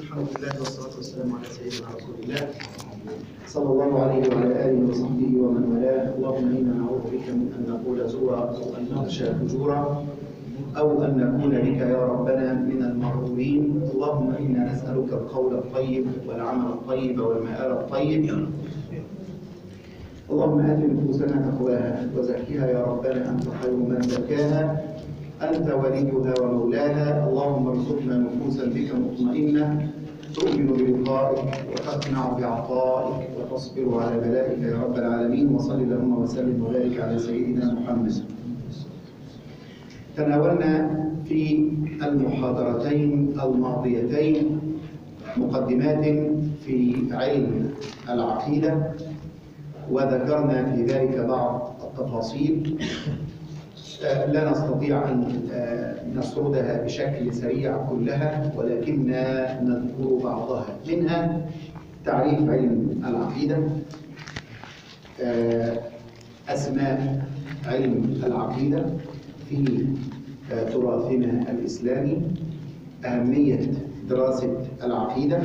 الحمد لله والصلاة والسلام على سيدنا رسول الله صلى الله عليه وعلى آله وصحبه ومن والاه اللهم إنا نعوذ بك من أن نقول زورا أو أن نخشى فجورا أو أن نكون بك يا ربنا من المغرورين اللهم إنا نسألك القول الطيب والعمل الطيب والمآل الطيب اللهم آت نفوسنا تقواها وزكها يا ربنا أنت خير من زكاها أنت وليها ومولاها اللهم ارزقنا نفوسا بك مطمئنة تؤمن بلقائك وتقنع بعطائك وتصبر على بلائك يا رب العالمين وصل اللهم وسلم وبارك على سيدنا محمد تناولنا في المحاضرتين الماضيتين مقدمات في علم العقيدة وذكرنا في ذلك بعض التفاصيل لا نستطيع أن نسردها بشكل سريع كلها ولكننا نذكر بعضها منها تعريف علم العقيدة أسماء علم العقيدة في تراثنا الإسلامي أهمية دراسة العقيدة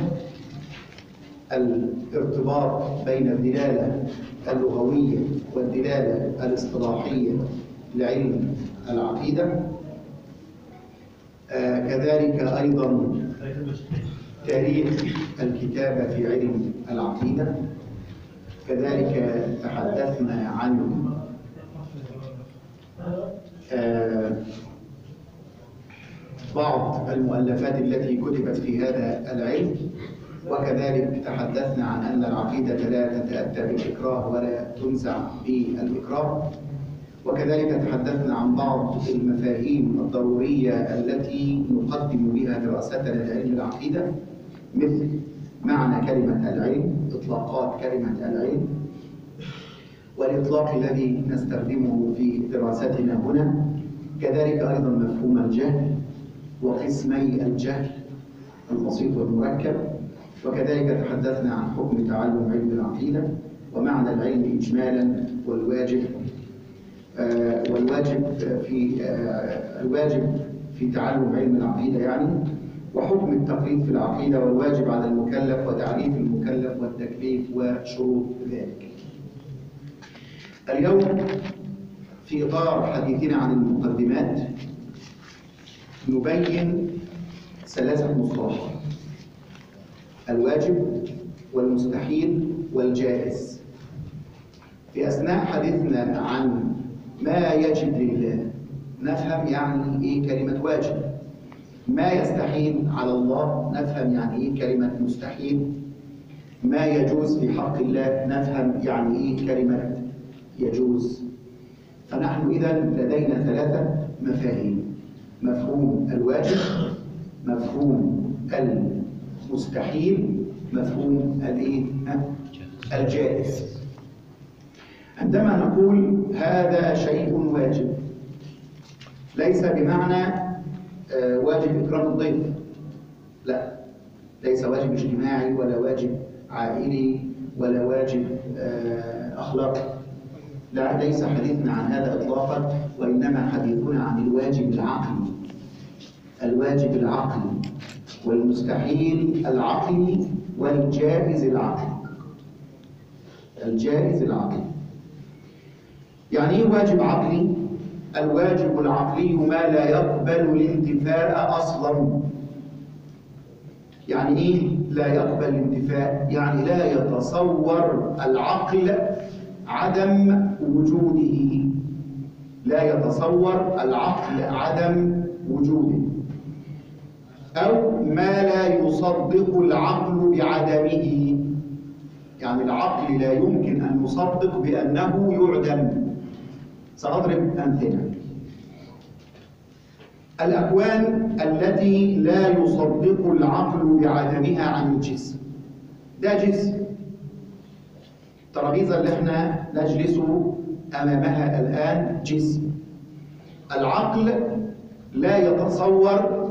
الارتباط بين الدلالة اللغوية والدلالة الاصطلاحية لعلم العقيدة آه كذلك أيضا تاريخ الكتابة في علم العقيدة كذلك تحدثنا عن آه بعض المؤلفات التي كتبت في هذا العلم وكذلك تحدثنا عن أن العقيدة لا تتأتى بالإكراه ولا تنزع بالإكراه وكذلك تحدثنا عن بعض المفاهيم الضرورية التي نقدم بها دراستنا لعلم العقيدة مثل معنى كلمة العلم إطلاقات كلمة العلم والإطلاق الذي نستخدمه في دراستنا هنا كذلك أيضا مفهوم الجهل وقسمي الجهل البسيط والمركب وكذلك تحدثنا عن حكم تعلم علم العقيدة ومعنى العلم إجمالا والواجب آه والواجب في آه الواجب في تعلم علم العقيدة يعني وحكم التقليد في العقيدة والواجب على المكلف وتعريف المكلف والتكليف وشروط ذلك اليوم في إطار حديثنا عن المقدمات نبين ثلاثة مصطلحات الواجب والمستحيل والجائز في أثناء حديثنا عن ما يجب لله نفهم يعني إيه كلمة واجب ما يستحيل على الله نفهم يعني إيه كلمة مستحيل ما يجوز في حق الله نفهم يعني إيه كلمة يجوز فنحن إذا لدينا ثلاثة مفاهيم مفهوم الواجب مفهوم المستحيل مفهوم الايه الجائز عندما نقول هذا شيء واجب ليس بمعنى واجب إكرام الضيف لا ليس واجب اجتماعي ولا واجب عائلي ولا واجب أخلاقي لا ليس حديثنا عن هذا إطلاقا وإنما حديثنا عن الواجب العقلي الواجب العقلي والمستحيل العقلي والجائز العقلي الجائز العقلي يعني ايه واجب عقلي الواجب العقلي ما لا يقبل الانتفاء اصلا يعني ايه لا يقبل الانتفاء يعني لا يتصور العقل عدم وجوده لا يتصور العقل عدم وجوده أو ما لا يصدق العقل بعدمه يعني العقل لا يمكن أن يصدق بأنه يعدم سأضرب أمثلة الأكوان التي لا يصدق العقل بعدمها عن الجسم ده جسم الترابيزة اللي احنا نجلس أمامها الآن جسم العقل لا يتصور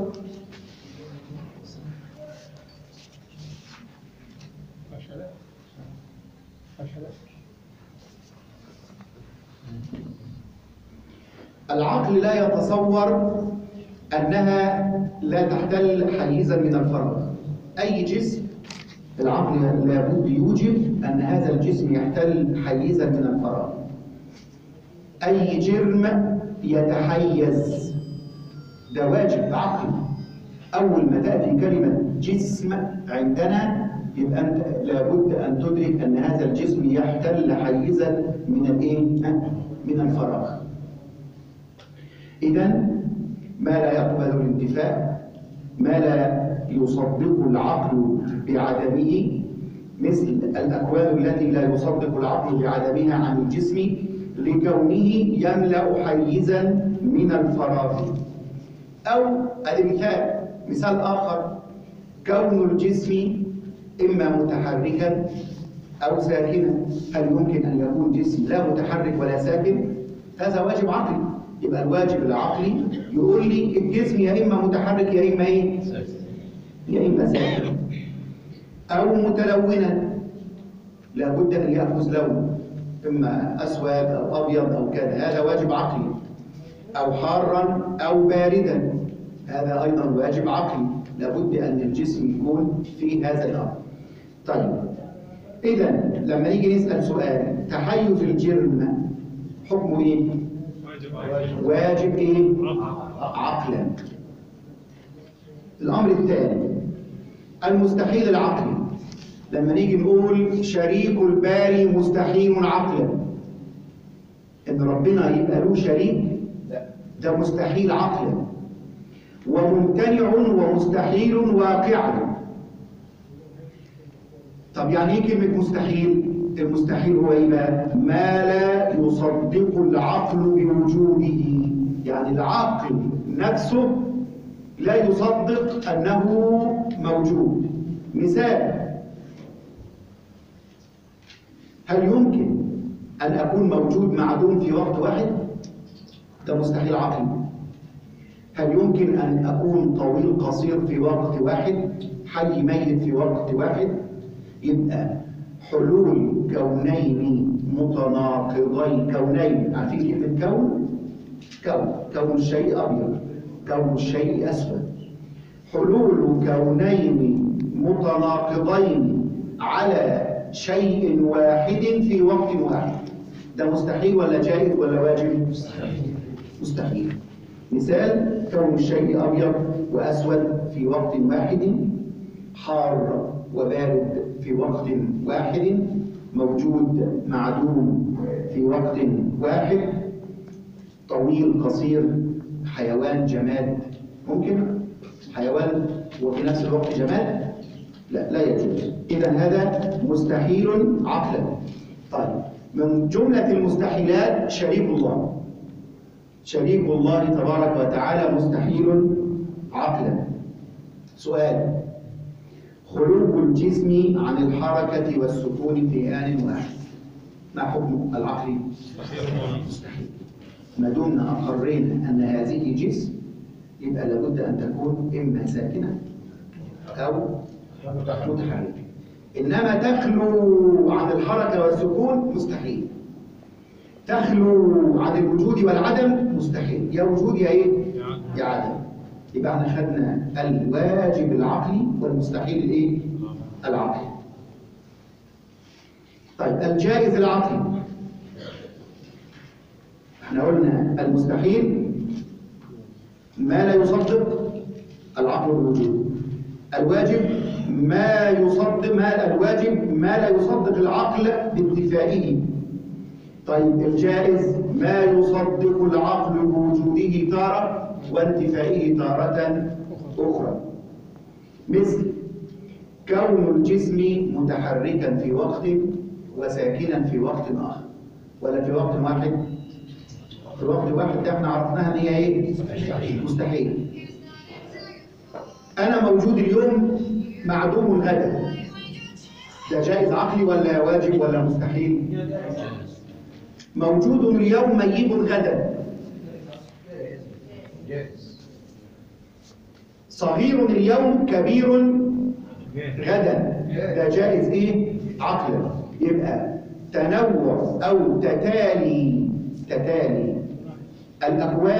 العقل لا يتصور أنها لا تحتل حيزا من الفراغ أي جسم العقل لابد يوجب أن هذا الجسم يحتل حيزا من الفراغ أي جرم يتحيز ده واجب عقلي أول ما تأتي كلمة جسم عندنا يبقى أنت لابد أن تدرك أن هذا الجسم يحتل حيزا من الإيه؟ من الفراغ. إذا ما لا يقبل الانتفاء ما لا يصدق العقل بعدمه مثل الأكوان التي لا يصدق العقل بعدمها عن الجسم لكونه يملأ حيزا من الفراغ أو المثال مثال آخر كون الجسم إما متحركا أو ساكنا هل يمكن أن يكون جسم لا متحرك ولا ساكن؟ هذا واجب عقلي يبقى الواجب العقلي يقول لي الجسم يا إما متحرك يا إما إيه؟ يا إما ساكن أو متلونا لابد أن يأخذ لون إما أسود أو أبيض أو كذا هذا واجب عقلي أو حارا أو باردا هذا أيضا واجب عقلي لابد أن الجسم يكون في هذا الأمر طيب إذا لما نيجي نسأل سؤال تحيز الجرم حكمه إيه؟ واجب إيه؟ عقلا الأمر الثاني المستحيل العقلي لما نيجي نقول شريك الباري مستحيل عقلا ان ربنا يبقى له شريك ده مستحيل عقلا وممتنع ومستحيل واقعا طب يعني ايه كلمه مستحيل المستحيل هو ايه بقى ما لا يصدق العقل بوجوده يعني العقل نفسه لا يصدق انه موجود مثال هل يمكن أن أكون موجود معدوم في وقت واحد؟ ده مستحيل عقلي. هل يمكن أن أكون طويل قصير في وقت واحد؟ حي ميت في وقت واحد؟ يبقى حلول كونين متناقضين كونين عارفين كلمة كون؟ كون كون الشيء أبيض كون الشيء أسود حلول كونين متناقضين على شيء واحد في وقت واحد ده مستحيل ولا جائز ولا واجب مستحيل مثال كون الشيء أبيض وأسود في وقت واحد حار وبارد في وقت واحد موجود معدوم في وقت واحد طويل قصير حيوان جماد ممكن حيوان وفي نفس الوقت جماد لا لا يجوز إذا هذا مستحيل عقلا طيب من جملة المستحيلات شريك الله شريك الله تبارك وتعالى مستحيل عقلا سؤال خلوق الجسم عن الحركة والسكون في آن واحد ما حكم العقل؟ مستحيل ما دمنا أقرينا أن هذه جسم يبقى لابد أن تكون إما ساكنة أو متحركة إنما تخلو عن الحركة والسكون مستحيل تخلو عن الوجود والعدم مستحيل يا وجود يا إيه؟ يا عدم يبقى احنا خدنا الواجب العقلي والمستحيل الايه؟ العقلي طيب الجائز العقلي احنا قلنا المستحيل ما لا يصدق العقل بالوجود الواجب ما يصدق ما الواجب ما لا يصدق العقل بانتفائه طيب الجائز ما يصدق العقل بوجوده تارة وانتفائه تارة أخرى مثل كون الجسم متحركا في وقت وساكنا في وقت آخر ولا في وقت واحد في وقت واحد ده احنا عرفناها ان هي ايه مستحيل انا موجود اليوم معدوم غدا ده جائز عقلي ولا واجب ولا مستحيل موجود اليوم ميت غدا صغير اليوم كبير غدا ده جائز ايه عقلا يبقى تنوع او تتالي تتالي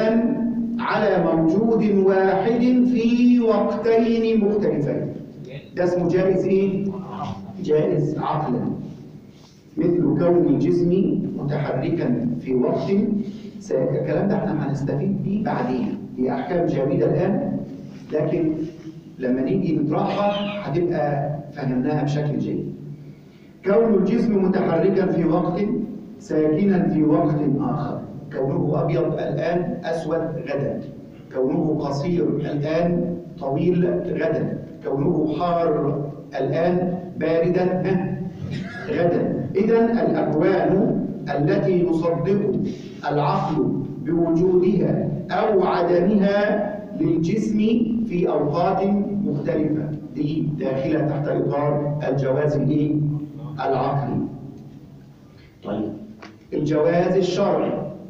الاكوان على موجود واحد في وقتين مختلفين ده اسمه جائز ايه؟ جائز عقلا مثل كون الجسم متحركا في وقت س- الكلام ده احنا هنستفيد بيه بعدين هي احكام جامده الان لكن لما نيجي نطرحها هتبقى فهمناها بشكل جيد كون الجسم متحركا في وقت ساكنا في وقت آخر كونه أبيض الآن أسود غدا كونه قصير الآن طويل غدا كونه حار الآن باردا ها، غدا إذا الأكوان التي يصدق العقل بوجودها أو عدمها للجسم في أوقات مختلفة دي داخلة تحت إطار الجواز الإيه؟ العقلي طيب الجواز الشرعي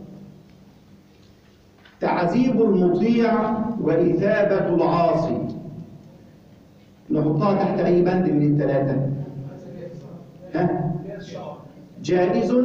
تعذيب المطيع وإثابة العاصي نحطها تحت أي بند من الثلاثة ها؟ جائز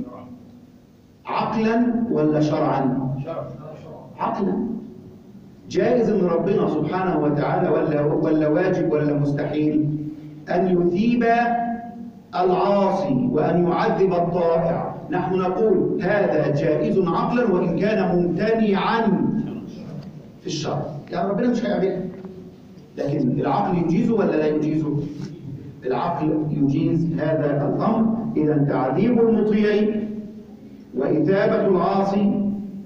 عقلا ولا شرعا عقلا جائز ان ربنا سبحانه وتعالى ولا ولا واجب ولا مستحيل ان يثيب العاصي وان يعذب الطائع نحن نقول هذا جائز عقلا وان كان ممتنعا في الشرع يعني ربنا مش هيعملها لكن العقل يجيزه ولا لا يجيزه العقل يجيز هذا الامر اذا تعذيب المطيع واثابه العاصي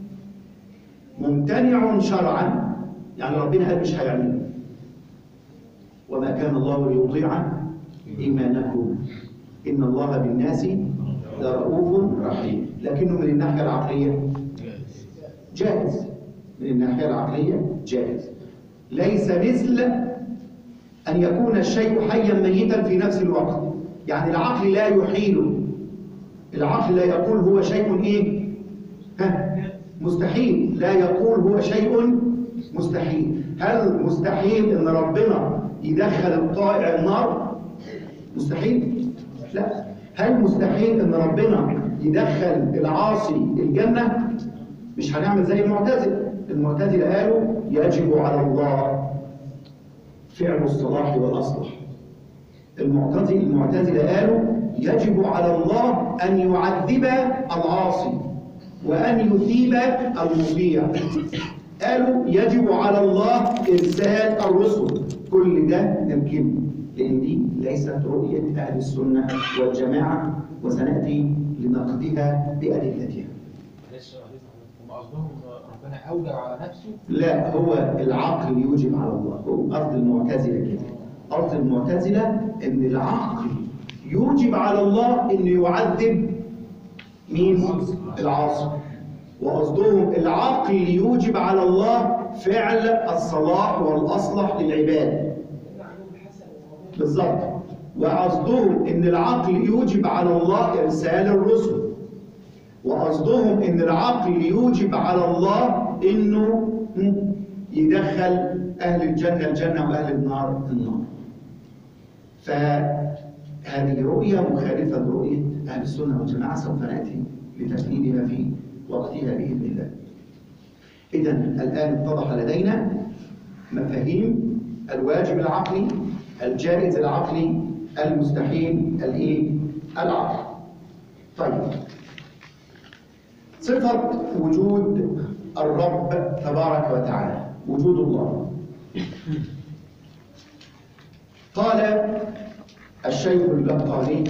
ممتنع شرعا يعني ربنا قال مش هيعمله وما كان الله ليضيع ايمانكم ان الله بالناس لرؤوف رحيم لكنه من الناحيه العقليه جائز من الناحيه العقليه جائز ليس مثل ان يكون الشيء حيا ميتا في نفس الوقت يعني العقل لا يحيله العقل لا يقول هو شيء ايه ها مستحيل لا يقول هو شيء مستحيل هل مستحيل ان ربنا يدخل الطائع النار مستحيل لا هل مستحيل ان ربنا يدخل العاصي الجنة مش هنعمل زي المعتزلة المعتزلة قالوا يجب على الله فعل الصلاح والأصلح المعتزلة المعتزلة قالوا يجب على الله أن يعذب العاصي وأن يثيب المطيع قالوا يجب على الله إرسال الرسل كل ده نركبه لأن دي ليست رؤية أهل السنة والجماعة وسنأتي لنقدها بأدلتها معلش هم قصدهم ربنا اوجب على نفسه لا هو العقل يوجب على الله هو قصد المعتزلة كده قصد المعتزلة إن العقل يوجب على الله إنه يعذب مين؟ العاصي وقصدهم العقل يوجب على الله فعل الصلاح والأصلح للعباد بالظبط وقصدهم إن العقل يوجب على الله إرسال الرسل وقصدهم ان العقل يوجب على الله انه يدخل اهل الجنه الجنه واهل النار النار فهذه رؤيه مخالفه لرؤيه اهل السنه والجماعه سوف ناتي لتفنيدها في وقتها باذن الله اذا الان اتضح لدينا مفاهيم الواجب العقلي الجائز العقلي المستحيل الايه العقل طيب صفة وجود الرب تبارك وتعالى وجود الله قال الشيخ اللقاني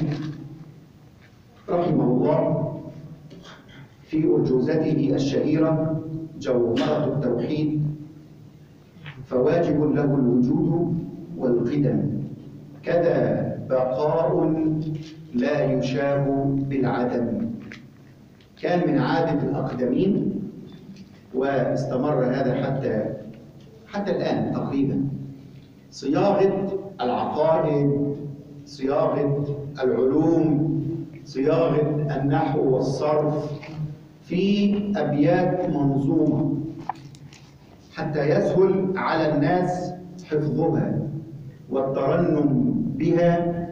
رحمه الله في أرجوزته الشهيرة جوهرة التوحيد فواجب له الوجود والقدم كذا بقاء لا يشاب بالعدم كان من عادة الأقدمين واستمر هذا حتى حتى الآن تقريبا صياغة العقائد صياغة العلوم صياغة النحو والصرف في أبيات منظومة حتى يسهل على الناس حفظها والترنم بها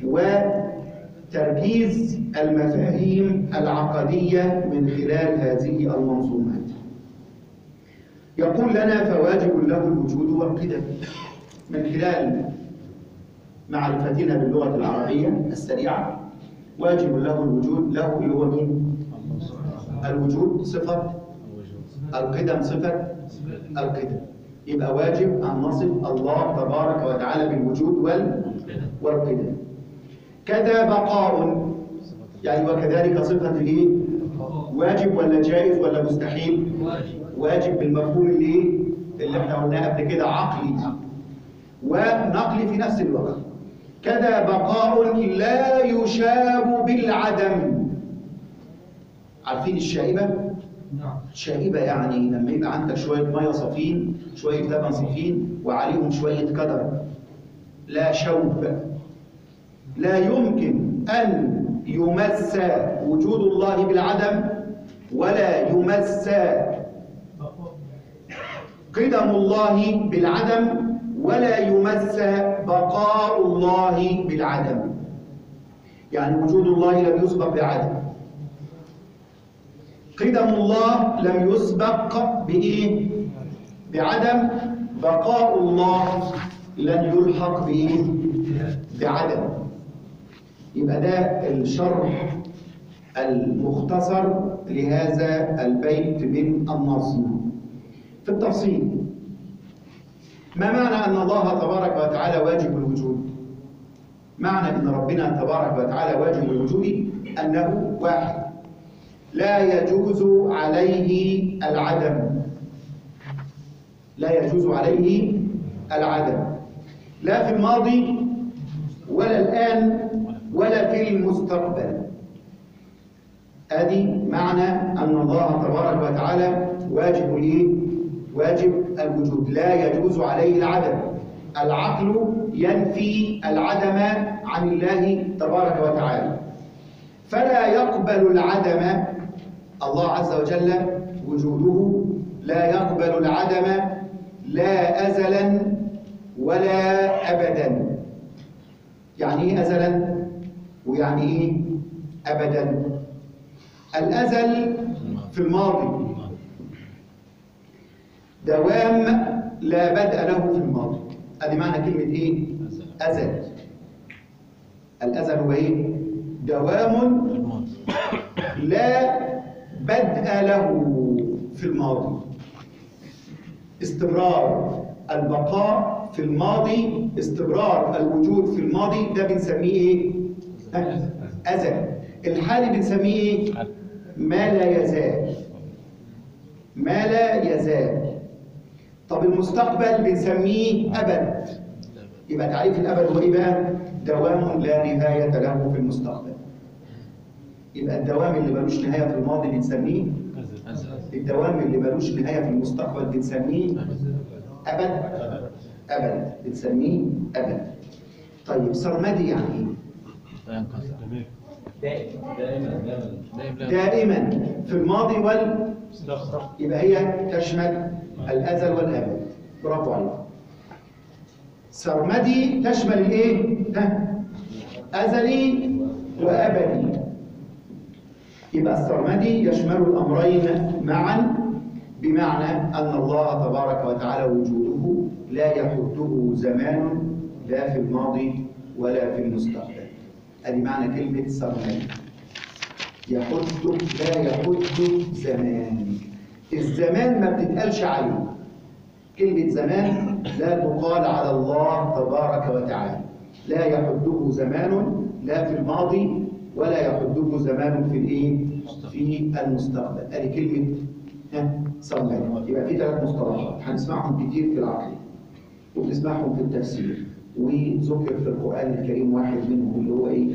وتركيز المفاهيم العقدية من خلال هذه المنظومات يقول لنا فواجب له الوجود والقدم من خلال معرفتنا باللغة العربية السريعة واجب له الوجود له اللي هو مين؟ الوجود صفة القدم صفة القدم يبقى واجب أن نصف الله تبارك وتعالى بالوجود وال والقدم كذا بقاء يعني وكذلك صفة الايه؟ واجب ولا جائز ولا مستحيل؟ واجب بالمفهوم اللي ايه؟ اللي احنا قلناه قبل كده عقلي ونقلي في نفس الوقت كذا بقاء لا يشاب بالعدم عارفين الشائبة؟ شائبة يعني لما يبقى عندك شوية مية صافين شوية لبن صافين وعليهم شوية كدر لا شوب لا يمكن أن يمس وجود الله بالعدم ولا يمس قدم الله بالعدم ولا يمس بقاء الله بالعدم يعني وجود الله لم يسبق بعدم قدم الله لم يسبق بإيه؟ بعدم بقاء الله لن يلحق بإيه؟ بعدم يبقى ده الشرح المختصر لهذا البيت من النظم في التفصيل ما معنى أن الله تبارك وتعالى واجب الوجود؟ معنى أن ربنا تبارك وتعالى واجب الوجود أنه واحد لا يجوز عليه العدم لا يجوز عليه العدم لا في الماضي ولا الآن ولا في المستقبل ادي معنى ان الله تبارك وتعالى واجب الايه واجب الوجود لا يجوز عليه العدم العقل ينفي العدم عن الله تبارك وتعالى فلا يقبل العدم الله عز وجل وجوده لا يقبل العدم لا ازلا ولا ابدا يعني ايه ازلا ويعني ايه ابدا الازل في الماضي دوام لا بدء له في الماضي ادي معنى كلمه ايه ازل الازل هو ايه دوام لا بدء له في الماضي استمرار البقاء في الماضي استمرار الوجود في الماضي ده بنسميه ايه أزل الحالي بنسميه ايه ما لا يزال ما لا يزال طب المستقبل بنسميه أبد يبقى تعريف الأبد هو إيه بقى؟ دوام لا نهاية له في المستقبل يبقى الدوام اللي ملوش نهاية في الماضي بنسميه الدوام اللي ملوش نهاية في المستقبل بنسميه أبد أبد بنسميه أبد طيب سرمدي يعني إيه؟ دائما في الماضي وال يبقى هي تشمل الازل والابد برافو عليك سرمدي تشمل الايه ها ازلي وابدي يبقى السرمدي يشمل الامرين معا بمعنى ان الله تبارك وتعالى وجوده لا يحده زمان لا في الماضي ولا في المستقبل ادي معنى كلمة سرمدي يحد لا يحد زمان الزمان ما بتتقالش عليه كلمة زمان لا تقال على الله تبارك وتعالى لا يحده زمان لا في الماضي ولا يحده زمان في الايه في المستقبل ادي كلمة ها سرمدي يبقى في ثلاث مصطلحات هنسمعهم كتير في العقل وبنسمعهم في التفسير وذكر في القرآن الكريم واحد منهم اللي هو ايه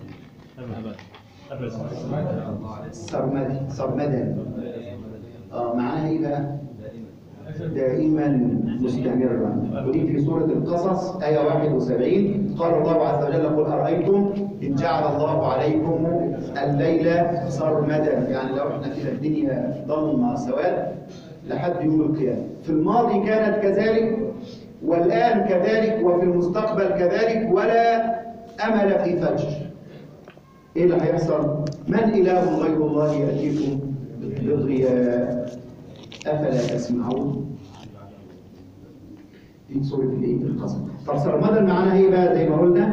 سرمدي سرمدا اه معناها ايه بقى دائما مستمرا ودي في سورة القصص آية 71 قال الله عز وجل قل أرأيتم إن جعل الله عليكم الليل سرمدا يعني لو احنا كده الدنيا ضلمة سواد لحد يوم القيامة في الماضي كانت كذلك والآن كذلك وفي المستقبل كذلك ولا أمل في فجر إيه اللي هيحصل؟ من إله غير الله يأتيكم بضياء أفلا تسمعون؟ دي سورة الإيه؟ القصص طب سرمدا معناها إيه بقى زي ما قلنا؟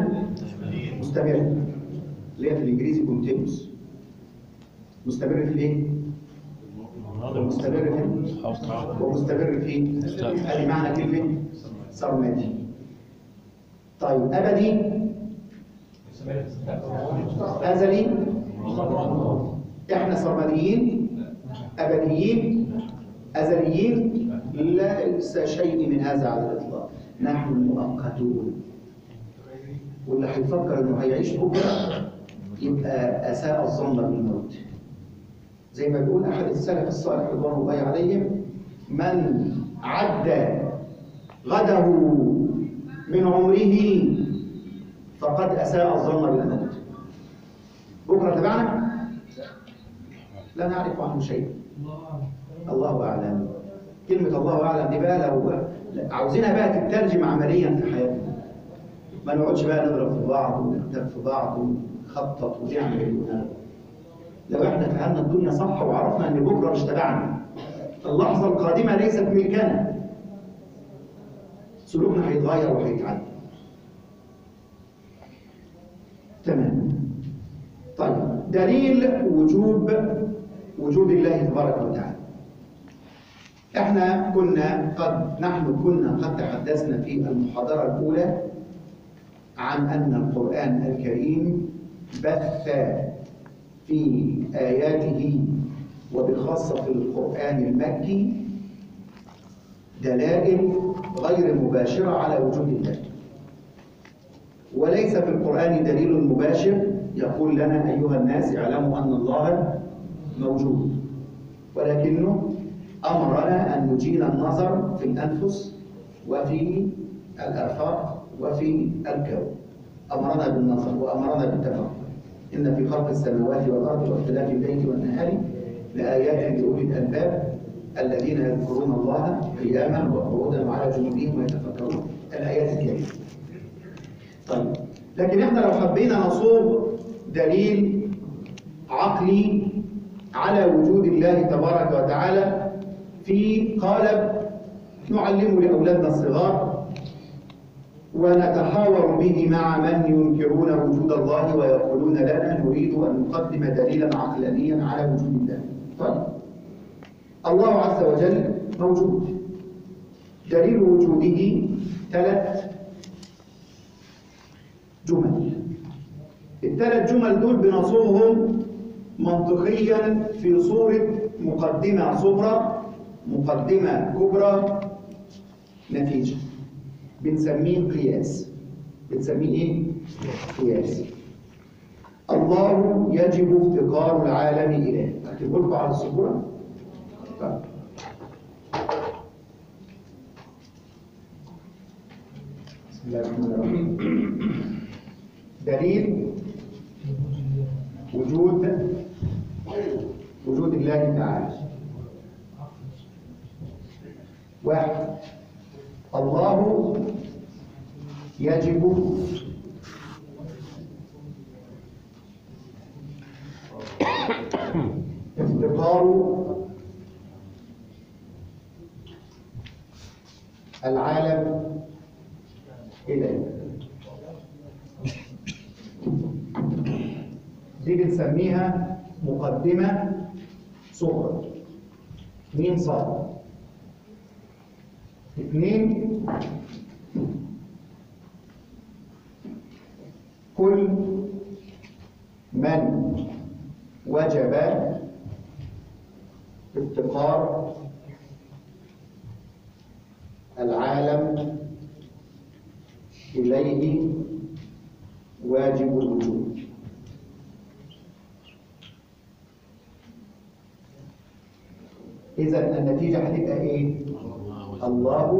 مستمر اللي هي في الانجليزي كونتينوس مستمر في ايه؟ مستمر في ومستمر في ادي معنى كلمه سرمدي طيب ابدي ازلي احنا سرمديين ابديين ازليين ليس شيء من هذا على الاطلاق نحن مؤقتون واللي هيفكر انه هيعيش بكره يبقى اساء الظن بالموت زي ما بيقول احد السلف الصالح رضوان الله عليهم من عد غده من عمره فقد اساء الظن بالموت بكره تبعنا لا نعرف عنه شيء الله اعلم كلمه الله اعلم دي بقى لو عاوزينها بقى تترجم عمليا في حياتنا ما نقعدش بقى نضرب في بعض ونختلف في بعض ونخطط ونعمل ونعمل لو احنا فهمنا الدنيا صح وعرفنا ان بكره مش تبعنا اللحظه القادمه ليست ملكنا سلوكنا هيتغير وهيتعدل تمام طيب دليل وجوب وجود الله تبارك وتعالى احنا كنا قد نحن كنا قد تحدثنا في المحاضره الاولى عن ان القران الكريم بث في آياته وبخاصة في القرآن المكي دلائل غير مباشرة على وجود الله وليس في القرآن دليل مباشر يقول لنا أيها الناس اعلموا أن الله موجود ولكنه أمرنا أن نجيل النظر في الأنفس وفي الآفاق وفي الكون أمرنا بالنظر وأمرنا بالتفكر إن في خلق السماوات والأرض واختلاف الليل والنهار لآيات لأولي الألباب الذين يذكرون الله قياما وقعودا وعلى جنوبهم ويتفكرون الآيات الكريمة. طيب لكن احنا لو حبينا نصوغ دليل عقلي على وجود الله تبارك وتعالى في قالب نعلمه لأولادنا الصغار ونتحاور به مع من ينكرون وجود الله ويقولون لنا نريد أن نقدم دليلا عقلانيا على وجود الله طيب الله عز وجل موجود دليل وجوده ثلاث جمل الثلاث جمل دول بنصوغهم منطقيا في صورة مقدمة صغرى مقدمة كبرى نتيجة بنسميه قياس بنسميه ايه؟ قياس الله يجب افتقار العالم إليه أكتبه لكم على السبورة طيب. بسم الله الرحمن الرحيم دليل وجود وجود الله تعالى واحد الله يجب افتقار العالم إليه دي بنسميها مقدمة صغرى مين صار اثنين كل من وجب افتقار العالم إليه واجب الوجود إذا النتيجة هتبقى إيه؟ الله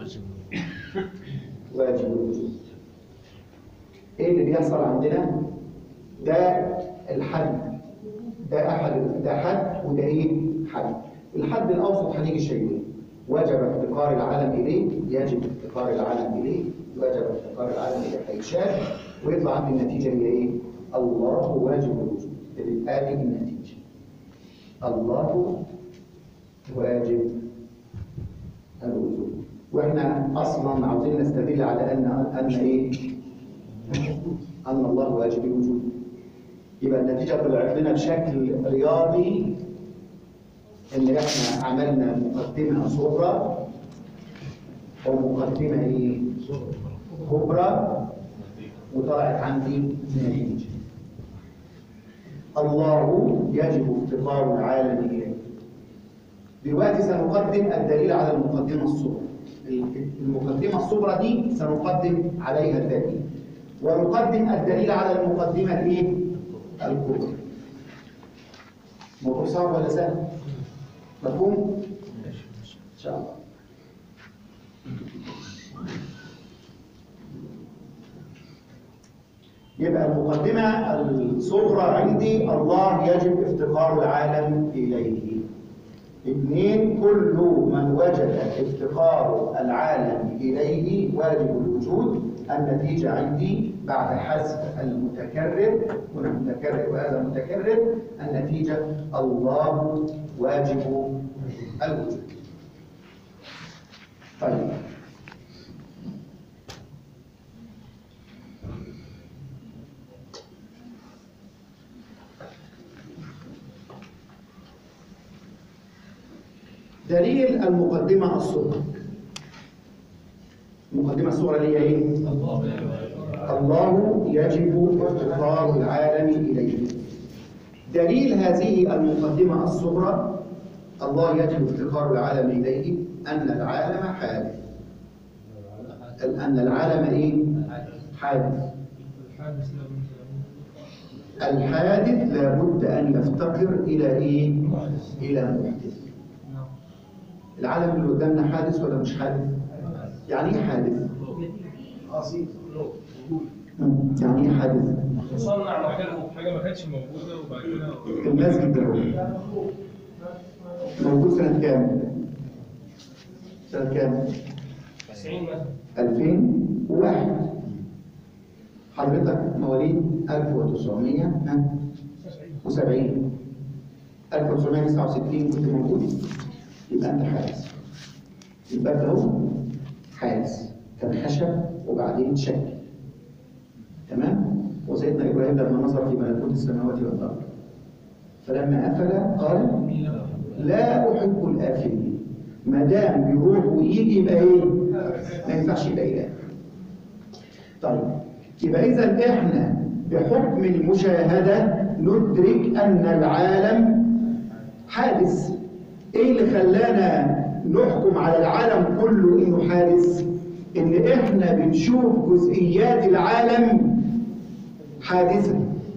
واجب الوجود ايه اللي بيحصل عندنا ده الحد ده احد ده حد وده ايه حد الحد الاوسط هنيجي شايلين وجب افتقار العالم اليه يجب افتقار العالم اليه وجب افتقار العالم اليه هيشال ويطلع عندي النتيجه هي ايه الله واجب الوجود ادي النتيجه الله واجب الوجود واحنا اصلا عاوزين نستدل على ان ان ايه أن الله واجب الوجود يبقى النتيجة طلعت لنا بشكل رياضي إن إحنا عملنا مقدمة صغرى ومقدمة إيه؟ كبرى وطلعت عندي نتيجة الله يجب افتقار العالم إليه دلوقتي سنقدم الدليل على المقدمة الصغرى المقدمة الصغرى دي سنقدم عليها الدليل ونقدم الدليل على المقدمة الايه؟ الكبرى موضوع صعب ولا سهل؟ مفهوم؟ ان شاء الله يبقى المقدمة الصغرى عندي الله يجب افتقار العالم إليه اثنين كل من وجد افتقار العالم إليه واجب الوجود النتيجة عندي بعد حذف المتكرر هنا متكرر وهذا متكرر النتيجة الله واجب الوجود طيب دليل المقدمة الصغرى المقدمة الصغرى اللي هي ايه؟ الله يجب افتقار العالم إليه دليل هذه المقدمة الصغرى الله يجب افتقار العالم إليه أن العالم حادث أن العالم إيه؟ حادث الحادث لا بد الحادث لابد أن يفتقر إلى إيه؟ إلى محدث نعم العالم اللي قدامنا حادث ولا مش حادث؟ يعني ايه حادث؟ مم. يعني ايه حادث؟ صنع مكانه حاجه ما كانتش موجوده وبعد كده المسجد ده هو. موجود سنة كام؟ سنة كام؟ 90 مثلا 2001 حضرتك مواليد 1970 1969 كنت موجود يبقى انت حارس الباب ده هو حارس كان خشب وبعدين شكل تمام وسيدنا ابراهيم لما نظر في ملكوت السماوات والارض فلما قفل قال لا احب الافلين ما دام بيروح ويجي يبقى ايه ما ينفعش يبقى اله طيب يبقى اذا احنا بحكم المشاهده ندرك ان العالم حادث ايه اللي خلانا نحكم على العالم كله انه حادث ان احنا بنشوف جزئيات العالم حادثه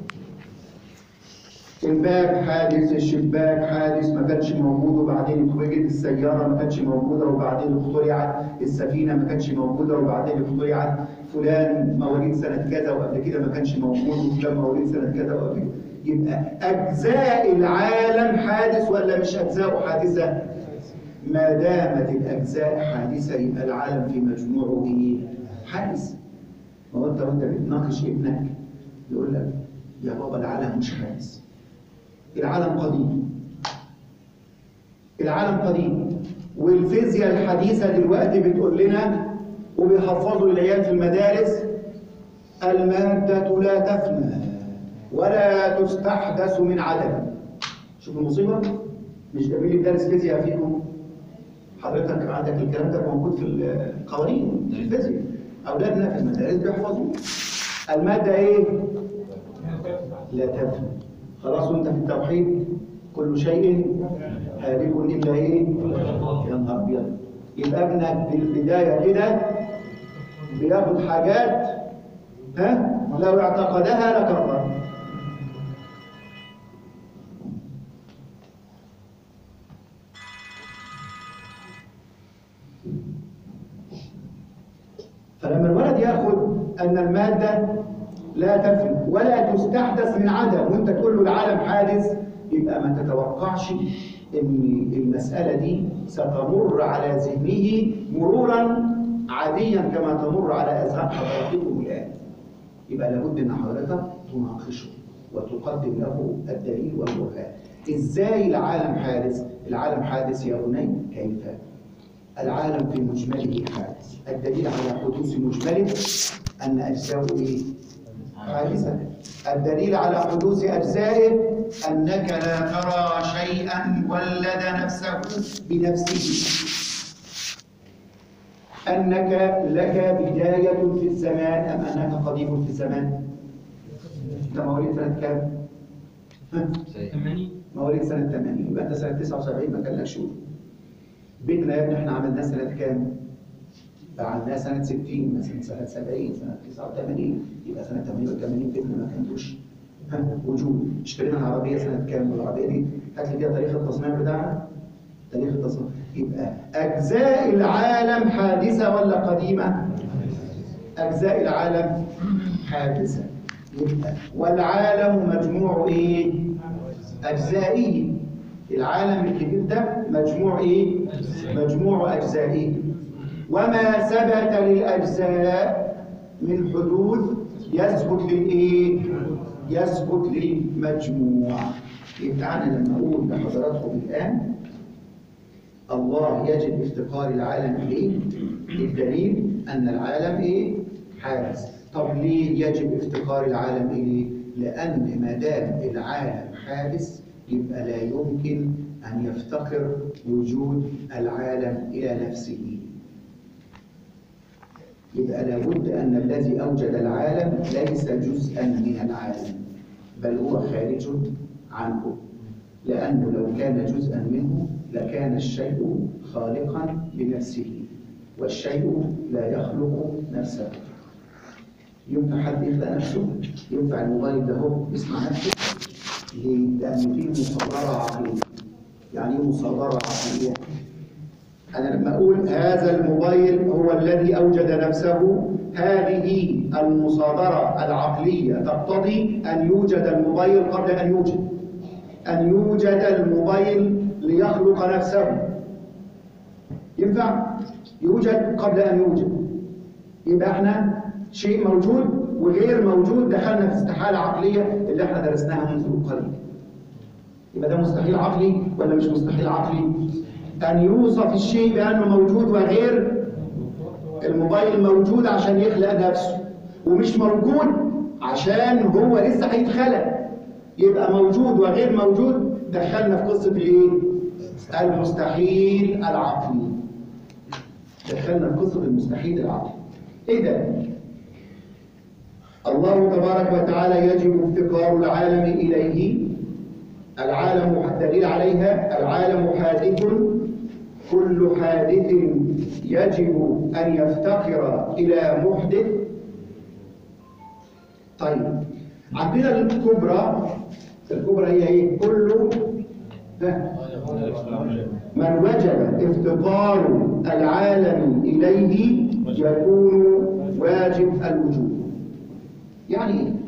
الباب حادث الشباك حادث ما كانش موجود وبعدين اتوجد السيارة ما كانتش موجودة وبعدين اخترعت السفينة ما كانتش موجودة وبعدين اخترعت فلان مواليد سنة كذا وقبل كده ما كانش موجود وفلان مواليد سنة كذا وقبل كده يبقى أجزاء العالم حادث ولا مش أجزاء حادثة؟ ما دامت الأجزاء حادثة يبقى العالم في مجموعه إيه؟ حادث ما هو أنت وأنت بتناقش ابنك يقول لك يا بابا العالم مش حادث العالم قديم العالم قديم والفيزياء الحديثة دلوقتي بتقول لنا وبيحفظوا للعيال في المدارس المادة لا تفنى ولا تستحدث من عدم شوف المصيبة مش جميل الدرس فيزياء فيكم حضرتك عندك الكلام ده موجود في القوانين في الفيزياء أولادنا في المدارس بيحفظوا المادة إيه؟ لا تفنى خلاص وانت في التوحيد كل شيء هالك الا ايه يا نهار ابيض يبقى ابنك في البدايه كده بياخد حاجات ها لو اعتقدها لكفر فلما الولد ياخد ان الماده لا تفنى ولا تستحدث من عدم وانت تقول له العالم حادث يبقى ما تتوقعش ان المسألة دي ستمر على ذهنه مرورا عاديا كما تمر على اذهان حضراتكم الان يبقى لابد ان حضرتك تناقشه وتقدم له الدليل والبرهان ازاي العالم حادث العالم حادث يا بني كيف العالم في مجمله حادث الدليل على حدوث مجمله ان اجزاؤه ايه حادثة الدليل على حدوث أجزائه أنك لا ترى شيئا ولد نفسه بنفسه أنك لك بداية في الزمان أم أنك قديم في الزمان أنت مواليد سنة كام؟ ها؟ 80 مواليد سنة 80 يبقى أنت سنة 79 ما كان لك شغل بيتنا يا ابني احنا عملناه سنة كام؟ فعلناه سنة 60 مثلا سنة 70 سنة 89 يبقى سنة 88 بيتنا ما كانوش ها، وجود اشترينا العربية سنة كام والعربية دي هات لي فيها تاريخ التصنيع بتاعها تاريخ التصنيع يبقى أجزاء العالم حادثة ولا قديمة؟ أجزاء العالم حادثة يبقى والعالم مجموع إيه؟ أجزائه العالم الكبير ده مجموع إيه؟ مجموع أجزائه وما ثبت للأجزاء من حدوث يثبت للإيه؟ يثبت للمجموع يبقى أنا لما أقول لحضراتكم الآن الله يجب افتقار العالم إليه الدليل أن العالم إيه؟ حادث طب ليه يجب افتقار العالم إليه؟ لأن ما دام العالم حادث يبقى لا يمكن أن يفتقر وجود العالم إلى نفسه يبقى لابد أن الذي أوجد العالم ليس جزءا من العالم بل هو خارج عنه لأنه لو كان جزءا منه لكان الشيء خالقا لنفسه والشيء لا يخلق نفسه ينفع حد يخلق نفسه؟ ينفع الموبايل ده هو يسمع نفسه؟ ليه؟ لأن فيه مصادرة عقلية يعني ايه مصادرة عقلية؟ أنا لما أقول هذا الموبايل هو الذي أوجد نفسه هذه المصادرة العقلية تقتضي أن يوجد الموبايل قبل أن يوجد أن يوجد الموبايل ليخلق نفسه ينفع؟ يوجد قبل أن يوجد يبقى احنا شيء موجود وغير موجود دخلنا في استحالة عقلية اللي احنا درسناها منذ قليل يبقى ده مستحيل عقلي ولا مش مستحيل عقلي؟ أن يوصف الشيء بأنه موجود وغير الموبايل موجود عشان يخلق نفسه ومش موجود عشان هو لسه هيتخلق يبقى موجود وغير موجود دخلنا في قصة الايه؟ المستحيل العقلي دخلنا في قصة المستحيل العقلي إذا الله تبارك وتعالى يجب افتقار العالم إليه العالم دليل عليها العالم حادث كل حادث يجب أن يفتقر إلى محدث طيب عندنا الكبرى الكبرى هي ايه؟ كل ها؟ من وجب افتقار العالم إليه يكون واجب الوجود يعني ايه؟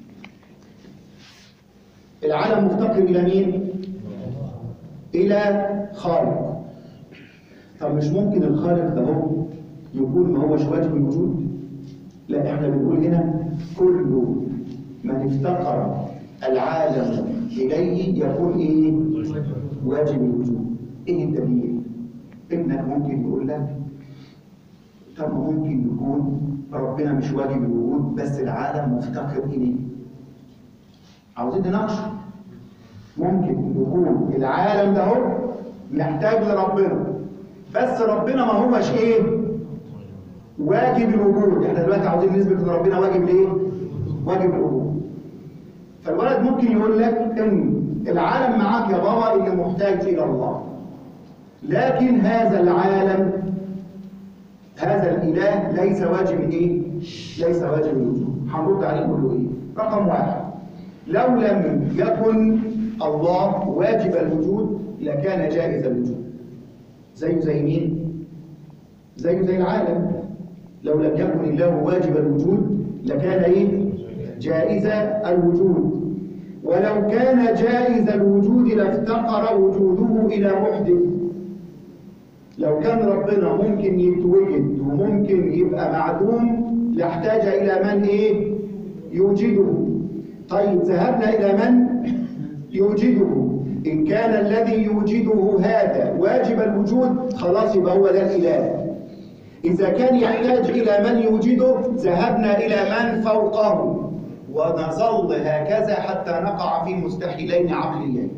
العالم مفتقر إلى مين؟ إلى خالق طب مش ممكن الخالق ده هو يكون ما هوش واجب الوجود؟ لا احنا بنقول هنا كل من افتقر العالم إليه يكون إيه؟ واجب الوجود إيه الدليل؟ ابنك ممكن يقول لك طب ما ممكن يكون ربنا مش واجب الوجود بس العالم مفتقر إليه عاوزين نناقش ممكن يكون العالم ده هو محتاج لربنا بس ربنا ما هوش ايه واجب الوجود احنا دلوقتي عاوزين نثبت ان ربنا واجب ليه واجب الوجود فالولد ممكن يقول لك ان العالم معاك يا بابا اللي محتاج الى الله لكن هذا العالم هذا الاله ليس واجب ايه ليس واجب الوجود هنرد عليه نقول له ايه رقم واحد لو لم يكن الله واجب الوجود لكان جائز الوجود زيه زي مين زيه زي العالم لو لم يكن الله واجب الوجود لكان ايه جائز الوجود ولو كان جائز الوجود لافتقر وجوده الى محدث لو كان ربنا ممكن يتوجد وممكن يبقى معدوم لاحتاج الى من ايه يوجده طيب ذهبنا الى من يوجده ان كان الذي يوجده هذا واجب الوجود خلاص يبقى هو ده الاله إذا كان يحتاج إلى من يوجده ذهبنا إلى من فوقه ونظل هكذا حتى نقع في مستحيلين عقليين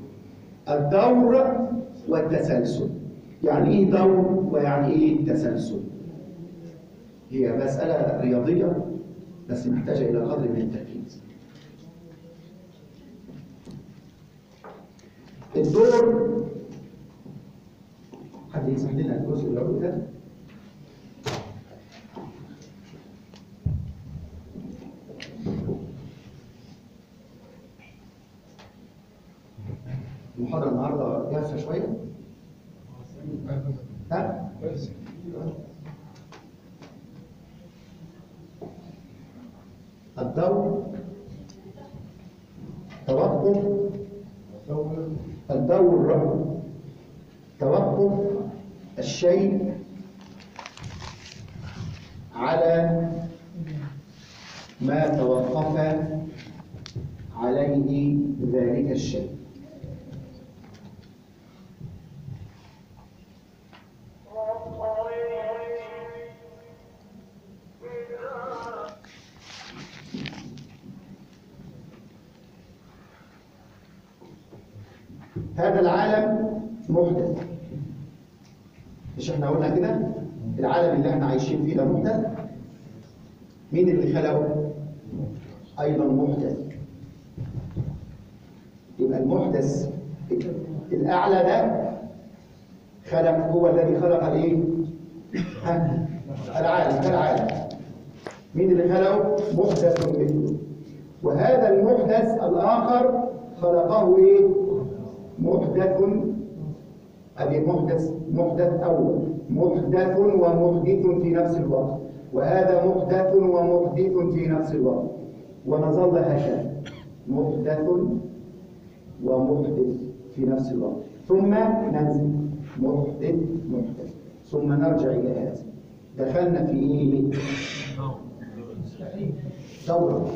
الدور والتسلسل يعني ايه دور ويعني ايه تسلسل هي مسألة رياضية بس محتاجة إلى قدر من التركيز الدور حد يسمح لنا الجزء الأول ده المحاضرة النهاردة جافة شوية ها؟ الدور توقف الدور توقف الشيء على ما توقف عليه ذلك الشيء هذا العالم محدث مش احنا قلنا كده العالم اللي احنا عايشين فيه ده محدث مين اللي خلقه ايضا محدث يبقى المحدث الاعلى ده خلق هو الذي خلق الايه ها؟ العالم ده العالم مين اللي خلقه محدث مثله وهذا المحدث الاخر خلقه ايه محدث ادي محدث محدث اول محدث ومحدث في نفس الوقت وهذا محدث ومحدث في نفس الوقت ونظل هكذا محدث ومحدث في نفس الوقت ثم ننزل محدث محدث ثم نرجع الى هذا دخلنا في ايه دوره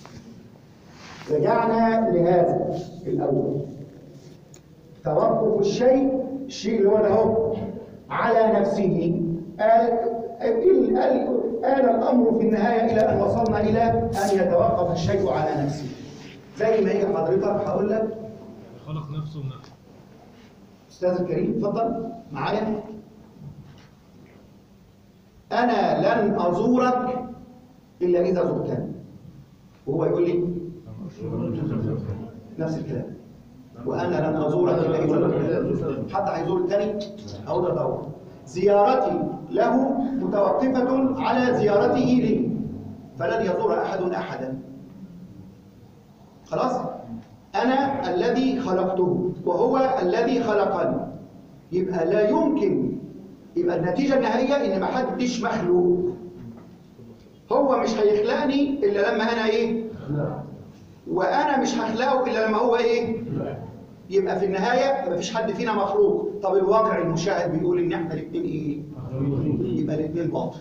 رجعنا لهذا الاول توقف الشيء الشيء اللي هو ده اهو على نفسه قال قال آل الأمر في النهاية إلى أن وصلنا إلى أن يتوقف الشيء على نفسه زي ما هي حضرتك هقول لك خلق نفسه من نفسه أستاذ الكريم اتفضل معايا أنا لن أزورك إلا إذا زرتني وهو يقول لي نفس الكلام وانا لن ازورك الا اذا حتى هيزور الثاني او ده دور زيارتي له متوقفه على زيارته لي فلن يزور احد احدا خلاص انا الذي خلقته وهو الذي خلقني يبقى لا يمكن يبقى النتيجه النهائيه ان ما حدش مخلوق هو مش هيخلقني الا لما انا ايه وانا مش هخلقه الا لما هو ايه يبقى في النهايه مفيش حد فينا مخلوق طب الواقع المشاهد بيقول ان احنا الاثنين ايه يبقى الاثنين باطل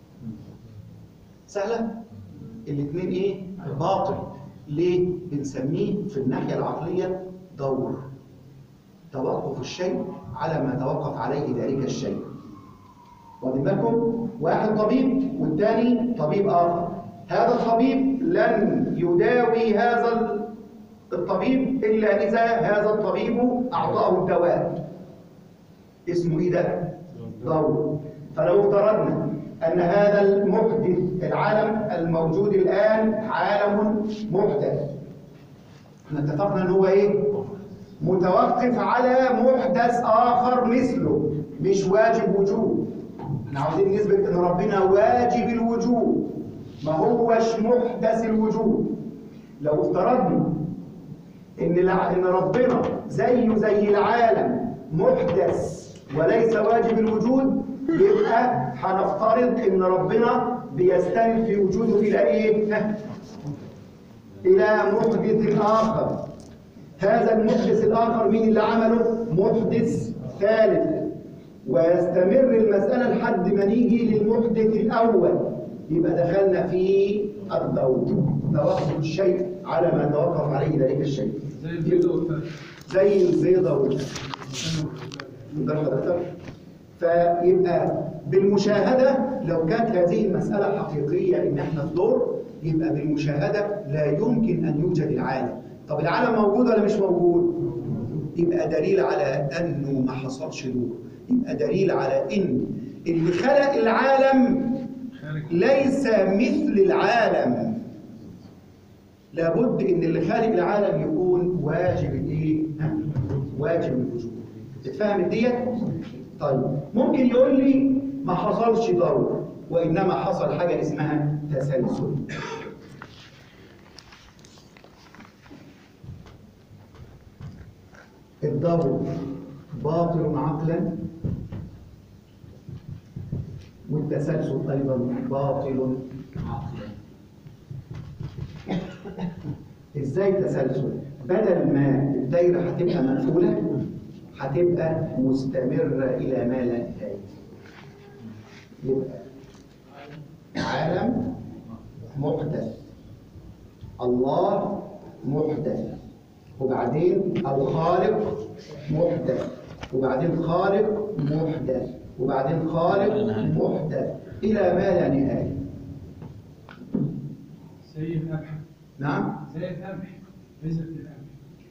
سهله الاثنين ايه باطل ليه بنسميه في الناحيه العقليه دور توقف الشيء على ما توقف عليه ذلك الشيء واخدين بالكم واحد طبيب والثاني طبيب اخر هذا الطبيب لن يداوي هذا الطبيب إلا إذا هذا الطبيب أعطاه الدواء اسمه إيه ده؟ دور فلو افترضنا أن هذا المحدث العالم الموجود الآن عالم محدث احنا اتفقنا ان هو ايه متوقف على محدث اخر مثله مش واجب وجود احنا عاوزين نثبت ان ربنا واجب الوجود ما هوش محدث الوجود لو افترضنا ان الع- ان ربنا زيه زي العالم محدث وليس واجب الوجود يبقى هنفترض ان ربنا بيستند في وجوده الى ايه الى محدث اخر هذا المحدث الاخر مين اللي عمله محدث ثالث ويستمر المساله لحد ما نيجي للمحدث الاول يبقى دخلنا في الدور توقف الشيء على ما توقف عليه ذلك الشيء زي البيضة والفرق زي البيضة والفرخ ده حضرتك فيبقى بالمشاهدة لو كانت هذه المسألة حقيقية إن إحنا في دور يبقى بالمشاهدة لا يمكن أن يوجد العالم طب العالم موجود ولا مش موجود؟ يبقى دليل على أنه ما حصلش دور يبقى دليل على أن اللي خلق العالم ليس مثل العالم لابد ان اللي خالق العالم يكون واجب الايه ها؟ واجب الوجود اتفهمت ديت طيب ممكن يقول لي ما حصلش دور وانما حصل حاجه اسمها تسلسل الدور باطل عقلا والتسلسل ايضا باطل عقلا ازاي تسلسل بدل ما الدايره هتبقى مقفوله هتبقى مستمره الى ما لا نهايه يبقى عالم محدث الله محدث وبعدين الخالق محدث وبعدين خالق محدث وبعدين خالق محدث الى ما لا نهايه زي القمح نعم زي القمح بذرة القمح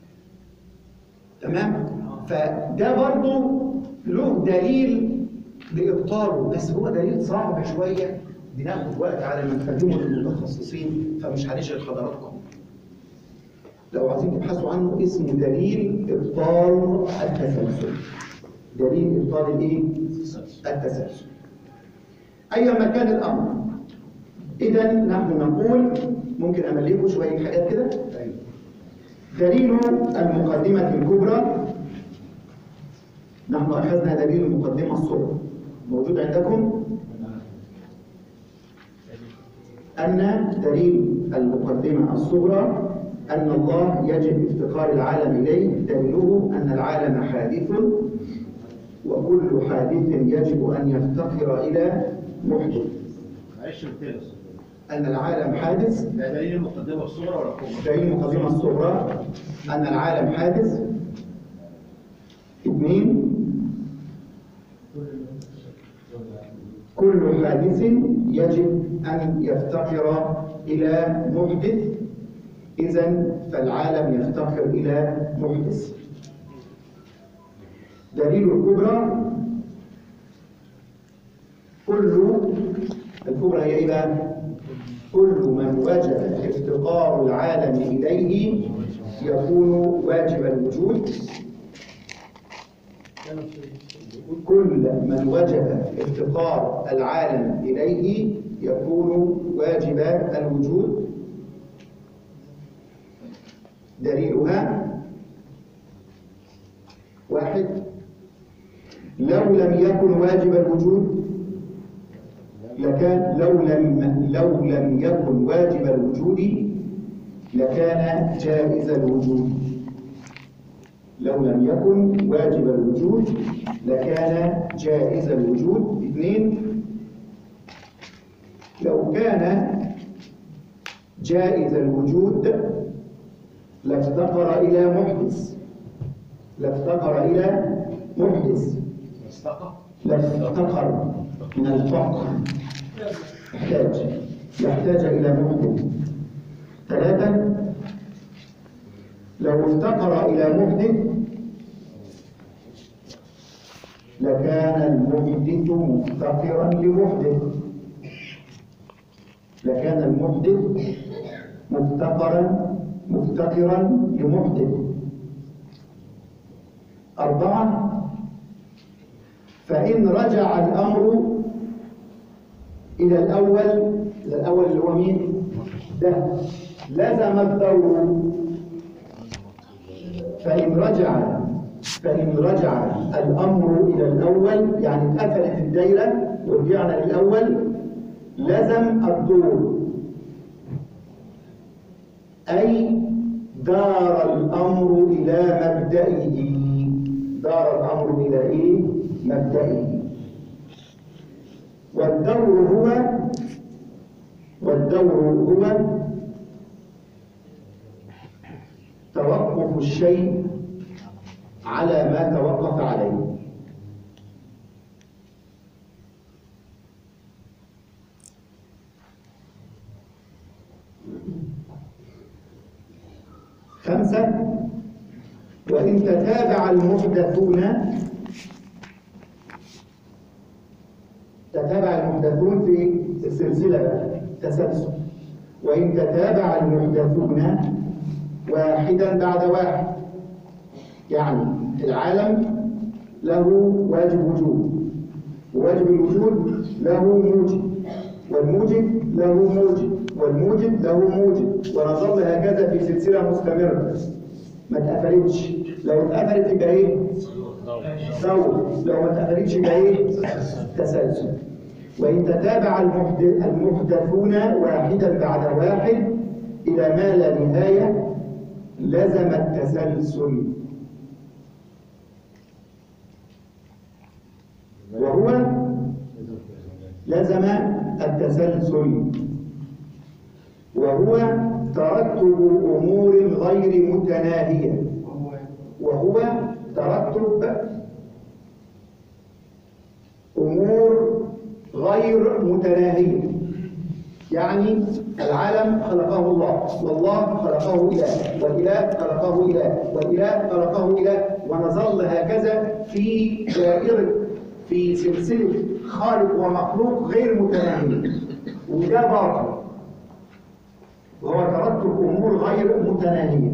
تمام فده برضو له دليل لابطاله بس هو دليل صعب شويه بناخد وقت على ما نفهمه للمتخصصين فمش هنشغل حضراتكم لو عايزين تبحثوا عنه اسمه دليل ابطال التسلسل دليل ابطال الايه التسلسل ايا ما كان الامر اذا نحن نقول ممكن امليكم شويه حاجات كده دليل المقدمة الكبرى نحن أخذنا دليل المقدمة الصغرى موجود عندكم أن دليل المقدمة الصغرى أن الله يجب افتقار العالم إليه دليله أن العالم حادث وكل حادث يجب أن يفتقر إلى محدث معلش بالتالي أن العالم حادث ده دليل المقدمه الصغرى ولا الكبرى؟ دليل المقدمة الصغرى أن العالم حادث اثنين كل حادث يجب أن يفتقر إلى محدث إذا فالعالم يفتقر إلى محدث دليل الكبرى كل الكبرى هي إيه بقى؟ كل من وجب افتقار العالم إليه يكون واجب الوجود كل من وجب افتقار العالم إليه يكون واجب الوجود دليلها واحد لو لم يكن واجب الوجود لكان لو لم لو لم يكن واجب الوجود لكان جائز الوجود لو لم يكن واجب الوجود لكان جائز الوجود اثنين لو كان جائز الوجود لافتقر إلى محدث لافتقر إلى محدث مستقى لافتقر من الفقر يحتاج يحتاج إلى محدث ثلاثة لو افتقر إلى محدث لكان المحدث مفتقرا لمحدث لكان المحدث مفتقرا مفتقرا لمحدث أربعة فإن رجع الأمر إلى الأول إلى الأول اللي هو مين؟ ده لزم الدور فإن رجع فإن رجع الأمر إلى الأول يعني اتقفلت الدايرة ورجعنا للأول لزم الدور أي دار الأمر إلى مبدئه دار الأمر إلى إيه؟ مبدئه والدور هو والدور هو توقف الشيء على ما توقف عليه خمسة وإن تتابع المحدثون تتابع المحدثون في السلسلة بقى تسلسل وإن تتابع المحدثون واحدا بعد واحد يعني العالم له واجب وجود وواجب الوجود له موجب والموجب له موجب والموجب له موجب ونظل هكذا في سلسلة مستمرة ما اتقفلتش لو اتقفلت يبقى ايه؟ دور لو ما اتقفلتش يبقى ايه؟ تسلسل وإن تتابع المحدث المحدثون واحدا بعد واحد إلى ما لا نهاية لزم التسلسل وهو لزم التسلسل وهو ترتب أمور غير متناهية وهو ترتب أمور غير متناهية يعني العالم خلقه الله والله خلقه إله والإله خلقه إله والإله خلقه إله ونظل هكذا في دائرة في سلسلة خالق ومخلوق غير متناهية وده باطل وهو ترتب أمور غير متناهية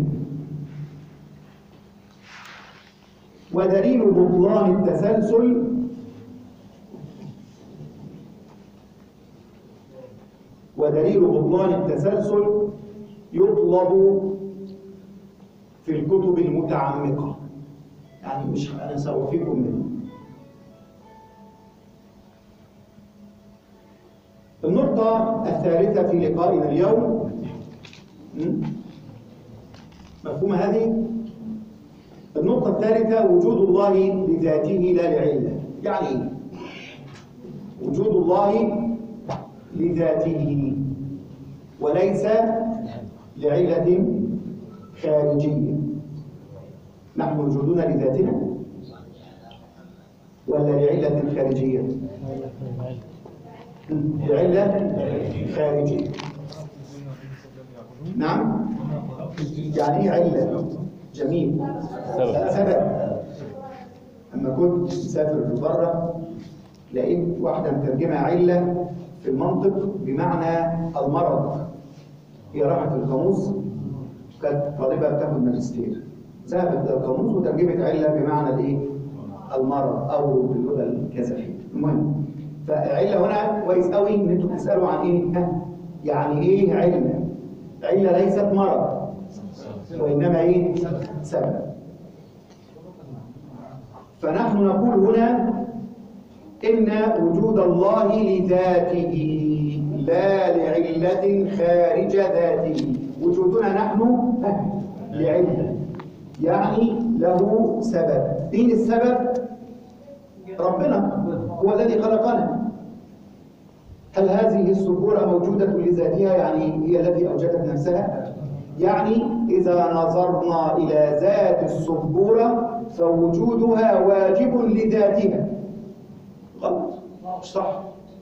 ودليل بطلان التسلسل ودليل بطلان التسلسل يطلب في الكتب المتعمقة يعني مش أنا سأوفيكم منه النقطة الثالثة في لقائنا اليوم م? مفهومة هذه؟ النقطة الثالثة وجود الله لذاته لا لعلة يعني إيه؟ وجود الله لذاته وليس لعلة خارجية نحن وجودنا لذاتنا ولا لعلة خارجية لعلة خارجية نعم يعني ايه علة جميل سبب اما كنت مسافر بره لقيت واحدة مترجمة علة في المنطق بمعنى المرض هي راحت القاموس كانت طالبة بتاخد ماجستير ذهبت القاموس وترجمت علة بمعنى الايه؟ المرض او باللغة الكازاخية المهم فعلة هنا كويس قوي ان انتوا بتسألوا عن ايه؟ ها؟ يعني ايه علة؟ علة ليست مرض وإنما ايه؟ سبب فنحن نقول هنا إن وجود الله لذاته لا لعلة خارج ذاته وجودنا نحن لعلة يعني له سبب مين السبب؟ ربنا هو الذي خلقنا هل هذه السبورة موجودة لذاتها يعني هي التي أوجدت نفسها؟ يعني إذا نظرنا إلى ذات السبورة فوجودها واجب لذاتها غلط مش صح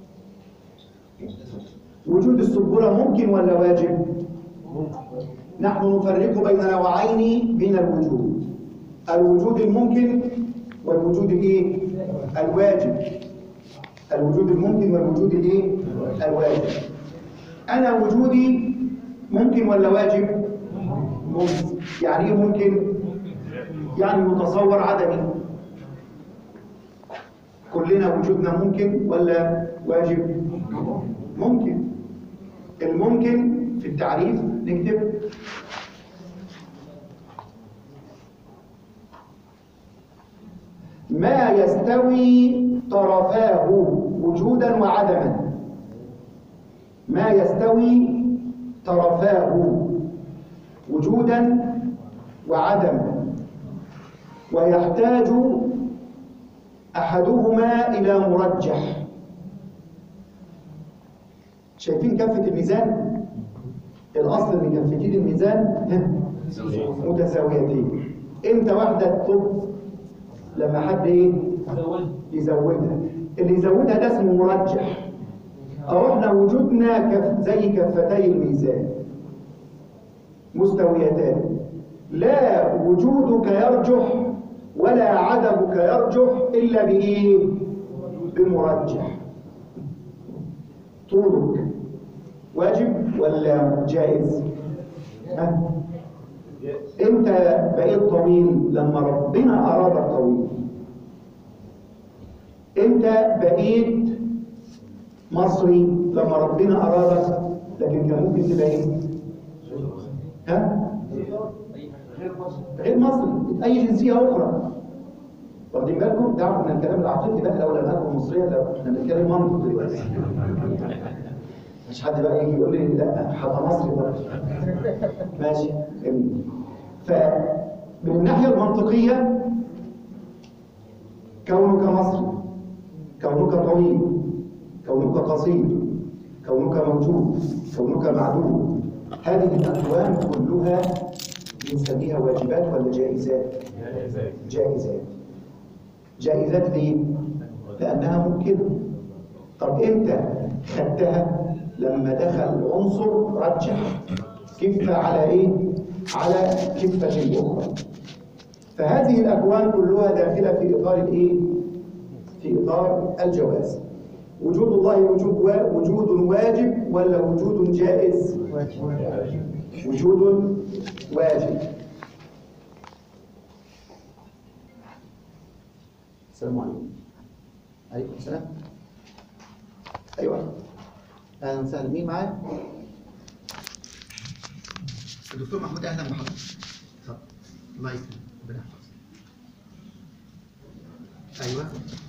وجود السبورة ممكن ولا واجب نحن نفرق بين نوعين من الوجود الوجود الممكن والوجود الايه الواجب الوجود الممكن والوجود الايه الواجب انا وجودي ممكن ولا واجب ممكن يعني ايه ممكن يعني متصور عدمي كلنا وجودنا ممكن ولا واجب ممكن الممكن في التعريف نكتب ما يستوي طرفاه وجودا وعدما ما يستوي طرفاه وجودا وعدما ويحتاج احدهما الى مرجح شايفين كفه الميزان الاصل ان كفتين الميزان متساويتين امتى واحده تطب لما حد ايه يزودها اللي يزودها ده اسمه مرجح او احنا وجودنا كف زي كفتي الميزان مستويتان لا وجودك يرجح ولا عدمك يرجح إلا بإيه؟ بمرجح طولك واجب ولا جائز؟ ها؟ انت بقيت طويل لما ربنا ارادك طويل انت بقيت مصري لما ربنا ارادك لكن كان ممكن تبقى ايه ها غير مصري اي جنسيه اخرى واخدين بالكم دعوا من الكلام العاطفي بقى لو لم اكن مصريا لو احنا بنتكلم منطق دلوقتي مش حد بقى يجي يقول لي لا هبقى مصري برضه ماشي جميل فمن الناحيه المنطقيه كونك مصري كونك طويل كونك قصير كونك موجود كونك معدوم هذه الاكوان كلها بنسميها واجبات ولا جائزات جائزات جائزات ليه لانها ممكنه طب امتى خدتها لما دخل عنصر رجح كفة على ايه على كفة اخرى فهذه الاكوان كلها داخله في اطار الايه في اطار الجواز وجود الله وجود وا- وجود واجب ولا وجود جائز وجود واجب السلام عليكم عليكم السلام ايوه اهلا وسهلا مين معايا الدكتور محمود اهلا بحضرتك اتفضل الله يكرمك ربنا يحفظك ايوه